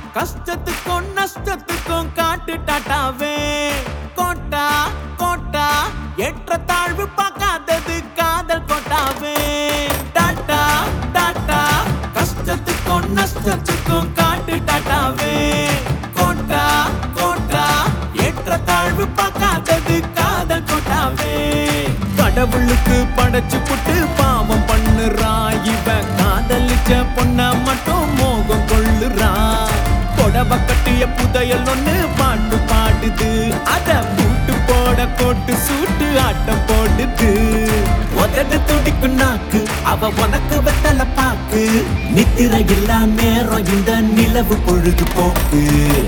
கஷ்டத்துக்கும் நஷ்டத்துக்கும் காட்டு டாட்டாவே quota quota ஏற்ற தாழ்வு பார்க்காதது காதல் கோட்டாவே டாட்டா டாட்டா கஷ்டத்துக்கும் நஷ்டத்துக்கும் காட்டு டாட்டாவே கோட்டா கோட்டா ஏற்ற தாழ்வு பார்க்காதது காதல் கோட்டாவே கடவுளுக்கு படைச்சு புட்டு பாவம் பண்ணுறா இவன் காதலிச்ச பொண்ண மட்டும் மோகம் கொள்ளுறா புடவ கட்டிய புதையல் ஒண்ணு பாட்டு பாடுது அத பூட்டு போட கோட்டு சூட்டு ஆட்டம் போடுது உதடு துடிக்கும் நாக்கு அவ உனக்கு வெத்தல பாக்கு நித்திர இல்லா நேரம் இந்த நிலவு பொழுது போக்கு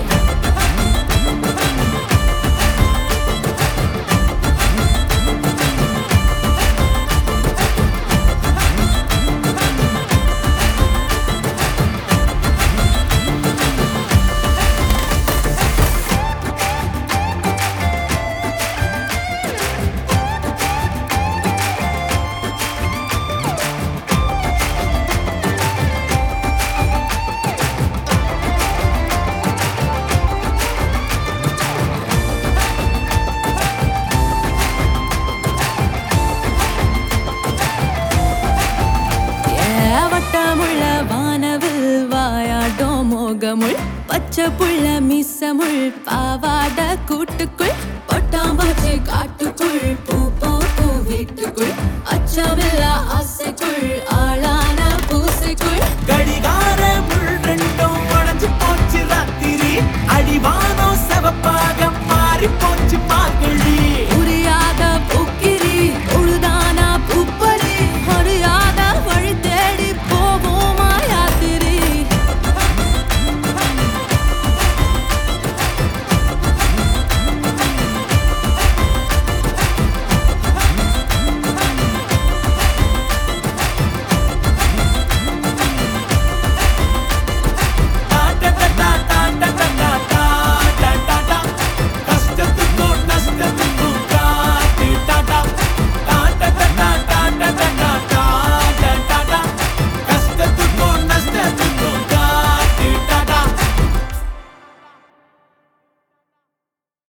வட்டமுள்ள வானவில் வாயாட்டும் மோகமுள் பச்சை புள்ள மிசமுள் பாவாட கூட்டுக்குள்